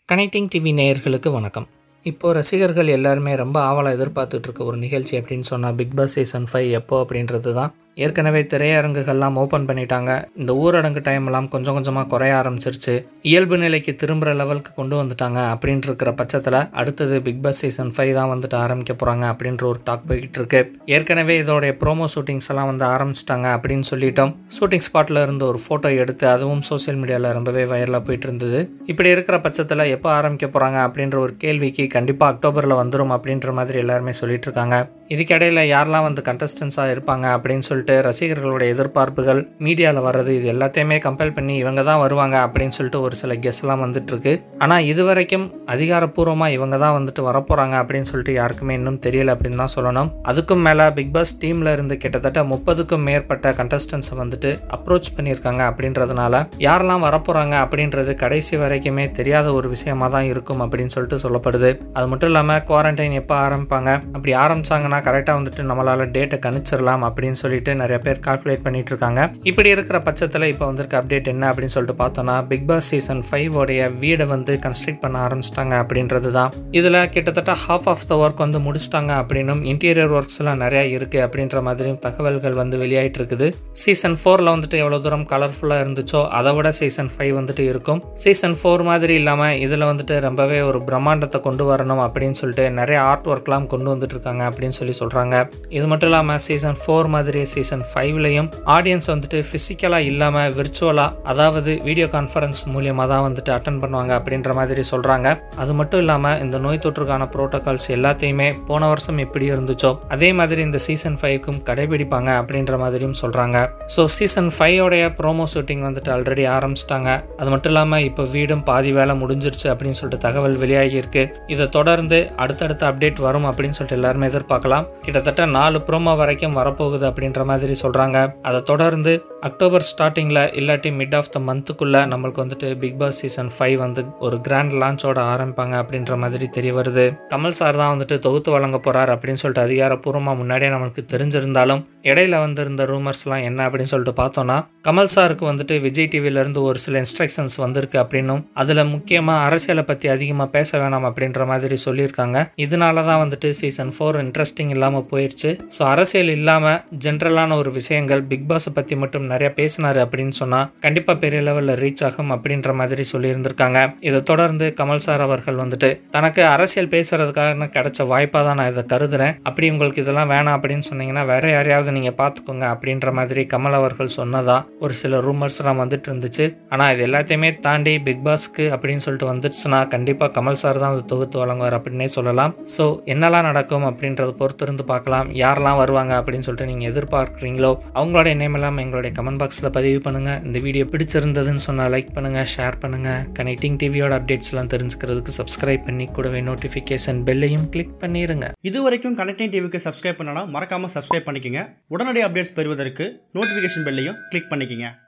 connecting TV நேயர்களுக்கு வணக்கம் இப்போது ரசிகர்கள் எல்லாருமே ரொம்ப ஆவலாக எதிர்பார்த்துட்டு இருக்க ஒரு நிகழ்ச்சி அப்படின்னு சொன்னால் பிக் பாஸ் சீசன் ஃபைவ் எப்போ அப்படின்றது தான் ஏற்கனவே திரையரங்குகள்லாம் ஓப்பன் பண்ணிட்டாங்க இந்த ஊரடங்கு டைம் எல்லாம் கொஞ்சம் கொஞ்சமாக குறைய ஆரம்பிச்சிருச்சு இயல்பு நிலைக்கு திரும்புகிற லெவலுக்கு கொண்டு வந்துட்டாங்க அப்படின்ட்டு இருக்கிற பட்சத்தில் அடுத்தது பிக் பாஸ் சீசன் ஃபைவ் தான் வந்துட்டு ஆரம்பிக்க போகிறாங்க அப்படின்ற ஒரு டாக் போய்கிட்டு இருக்கு ஏற்கனவே இதோடைய ப்ரோமோ ஷூட்டிங்ஸ் எல்லாம் வந்து ஆரம்பிச்சிட்டாங்க அப்படின்னு சொல்லிட்டோம் ஷூட்டிங் ஸ்பாட்டில் இருந்து ஒரு ஃபோட்டோ எடுத்து அதுவும் சோஷியல் மீடியாவில் ரொம்பவே வைரலாக போயிட்டு இருந்தது இப்படி இருக்கிற பட்சத்தில் எப்போ ஆரம்பிக்க போகிறாங்க அப்படின்ற ஒரு கேள்விக்கு கண்டிப்பாக அக்டோபரில் வந்துடும் அப்படின்ற மாதிரி எல்லாருமே சொல்லிட்டு இருக்காங்க இதுக்கிடையில் யாரெல்லாம் வந்து கண்டஸ்டன்ஸாக இருப்பாங்க அப்படின்னு சொல்லிட்டு ரசிகர்களுடைய எதிர்பார்ப்புகள் மீடியாவில் வர்றது இது எல்லாத்தையுமே கம்பேர் பண்ணி இவங்க தான் வருவாங்க அப்படின்னு சொல்லிட்டு ஒரு சில கெஸ்லாம் வந்துட்டு இருக்கு ஆனால் இது வரைக்கும் அதிகாரப்பூர்வமாக இவங்க தான் வந்துட்டு வரப்போகிறாங்க அப்படின்னு சொல்லிட்டு யாருக்குமே இன்னும் தெரியல அப்படின்னு தான் சொல்லணும் அதுக்கும் மேலே பிக் பாஸ் டீமில் இருந்து கிட்டத்தட்ட முப்பதுக்கும் மேற்பட்ட கண்டஸ்டன்ஸை வந்துட்டு அப்ரோச் பண்ணியிருக்காங்க அப்படின்றதுனால யாரெல்லாம் வரப்போகிறாங்க அப்படின்றது கடைசி வரைக்குமே தெரியாத ஒரு விஷயமா தான் இருக்கும் அப்படின்னு சொல்லிட்டு சொல்லப்படுது அது மட்டும் இல்லாமல் குவாரண்டைன் எப்போ ஆரம்பிப்பாங்க அப்படி ஆரம்பிச்சாங்கன்னா கரெக்டாக வந்துட்டு நம்மளால் டேட்டை கணிச்சிடலாம் அப்படின்னு சொல்லிட்டு நிறைய பேர் கால்குலேட் பண்ணிட்டு இருக்காங்க இப்படி இருக்கிற பட்சத்தில் இப்போ வந்திருக்க அப்டேட் என்ன அப்படின்னு சொல்லிட்டு பார்த்தோம்னா பிக் பாஸ் சீசன் ஃபைவ் உடைய வீடை வந்து கன்ஸ்ட்ரக்ட் பண்ண ஆரம்பிச்சிட்டாங்க அப்படின்றது தான் இதில் கிட்டத்தட்ட ஹாஃப் ஆஃப் த ஒர்க் வந்து முடிச்சிட்டாங்க அப்படின்னும் இன்டீரியர் ஒர்க்ஸ்லாம் நிறையா இருக்குது அப்படின்ற மாதிரியும் தகவல்கள் வந்து வெளியாயிட்டு இருக்குது சீசன் ஃபோரில் வந்துட்டு எவ்வளோ தூரம் கலர்ஃபுல்லாக இருந்துச்சோ அதை விட சீசன் ஃபைவ் வந்துட்டு இருக்கும் சீசன் ஃபோர் மாதிரி இல்லாமல் இதில் வந்துட்டு ரொம்பவே ஒரு பிரம்மாண்டத்தை கொண்டு வரணும் அப்படின்னு சொல்லிட்டு நிறைய ஆர்ட் ஒர்க்லாம் கொண்டு வந்துட்டு இருக்காங்க அப்படின்னு சொல்லி சொல்கிறாங்க இது மட்டும் இல்லாமல் சீசன் ஃபோர் மாதிரி சீசன் ஃபைவ்லையும் ஆடியன்ஸ் வந்துட்டு ஃபிசிக்கலாக இல்லாமல் விர்ச்சுவலாக அதாவது வீடியோ கான்ஃபரன்ஸ் மூலியமாக தான் வந்துட்டு அட்டன் பண்ணுவாங்க அப்படின்ற மாதிரி சொல்கிறாங்க அது மட்டும் இல்லாமல் இந்த நோய் தொற்றுக்கான ப்ரோட்டோகால்ஸ் எல்லாத்தையுமே போன வருஷம் எப்படி இருந்துச்சோ அதே மாதிரி இந்த சீசன் ஃபைவ்க்கும் கடைபிடிப்பாங்க அப்படின்ற மாதிரியும் சொல்கிறாங்க ஸோ சீசன் ஃபைவோடைய ப்ரோமோ ஷூட்டிங் வந்துட்டு ஆல்ரெடி ஆரம்பிச்சிட்டாங்க அது மட்டும் இல்லாமல் இப்போ வீடும் பாதி வேலை முடிஞ்சிருச்சு அப்படின்னு சொல்லிட்டு தகவல் வெளியாகி இருக்கு இதை தொடர்ந்து அடுத்தடுத்த அப்டேட் வரும் அப்படின்னு சொல்லிட்டு எல்லாருமே எதிர்பார்க்கலாம் கிட்டத்தட்ட நாலு ப்ரோமோ வரைக்கும் வரப்போகுது அப்படின்ற மாதிரி சொல்கிறாங்க அதை தொடர்ந்து அக்டோபர் ஸ்டார்டிங்கில் இல்லாட்டி மிட் ஆஃப் த மந்த்துக்குள்ளே நம்மளுக்கு வந்துட்டு பிக் பாஸ் சீசன் ஃபைவ் வந்து ஒரு கிராண்ட் லான்ச்சோட ஆரம்பிப்பாங்க அப்படின்ற மாதிரி தெரிய வருது கமல் சார் தான் வந்துட்டு தொகுத்து வழங்க போகிறார் அப்படின்னு சொல்லிட்டு அதிகாரப்பூர்வமாக முன்னாடியே நம்மளுக்கு தெரிஞ்சிருந்தாலும் இடையில வந்திருந்த ரூமர்ஸ்லாம் என்ன அப்படின்னு சொல்லிட்டு பார்த்தோன்னா கமல் சாருக்கு வந்துட்டு விஜய் டிவிலேருந்து ஒரு சில இன்ஸ்ட்ரக்ஷன்ஸ் வந்திருக்கு அப்படின்னும் அதில் முக்கியமாக அரசியலை பற்றி அதிகமாக பேச வேணாம் அப்படின்ற மாதிரி சொல்லியிருக்காங்க இதனால தான் வந்துட்டு சீசன் ஃபோர் இன்ட்ரெஸ்டிங் இல்லாமல் போயிடுச்சு ஸோ அரசியல் இல்லாமல் ஜென்ரலான ஒரு விஷயங்கள் பிக் பாஸை பற்றி மட்டும் நிறைய பேசினாரு அப்படின்னு சொன்னால் கண்டிப்பாக பெரிய லெவலில் ரீச் ஆகும் அப்படின்ற மாதிரி சொல்லியிருந்திருக்காங்க இதை தொடர்ந்து கமல் சார் அவர்கள் வந்துட்டு தனக்கு அரசியல் பேசுறதுக்காக கிடைச்ச வாய்ப்பாக தான் நான் இதை கருதுறேன் அப்படி உங்களுக்கு இதெல்லாம் வேணாம் அப்படின்னு சொன்னீங்கன்னா வேற யாரையாவது நீங்கள் பார்த்துக்கோங்க அப்படின்ற மாதிரி கமல் அவர்கள் சொன்னதா ஒரு சில ரூமர்ஸ்லாம் வந்துட்டு இருந்துச்சு ஆனால் இது எல்லாத்தையுமே தாண்டி பிக் பாஸ்க்கு அப்படின்னு சொல்லிட்டு வந்துடுச்சுன்னா கண்டிப்பாக கமல் சார் தான் வந்து தொகுத்து வழங்குவார் அப்படின்னே சொல்லலாம் ஸோ என்னெல்லாம் நடக்கும் அப்படின்றத பொறுத்து இருந்து பார்க்கலாம் யாரெல்லாம் வருவாங்க அப்படின்னு சொல்லிட்டு நீங்கள் எதிர்பார்க்குறீங்களோ அவங்களோட நேம் எல்லாம் எங்களுடைய கமெண்ட் பாக்ஸில் பதிவு பண்ணுங்கள் இந்த வீடியோ பிடிச்சிருந்ததுன்னு சொன்னால் லைக் பண்ணுங்கள் ஷேர் பண்ணுங்கள் கனெக்டிங் டிவியோட அப்டேட்ஸ்லாம் தெரிஞ்சுக்கிறதுக்கு சப்ஸ்கிரைப் பண்ணி கூடவே நோட்டிஃபிகேஷன் பெல்லையும் கிளிக் பண்ணிடுங்க இது வரைக்கும் கனெக்டிங் டிவிக்கு சப்ஸ்கிரைப் பண்ணனா மறக்காம சப்ஸ்கிரைப் பண்ணிக்கங்க உடனடி அப்டேட்ஸ் பெறுவதற்கு நோட்டிஃபிகேஷன் பெல்லையும் கிளிக் பண்ணிக்கங்க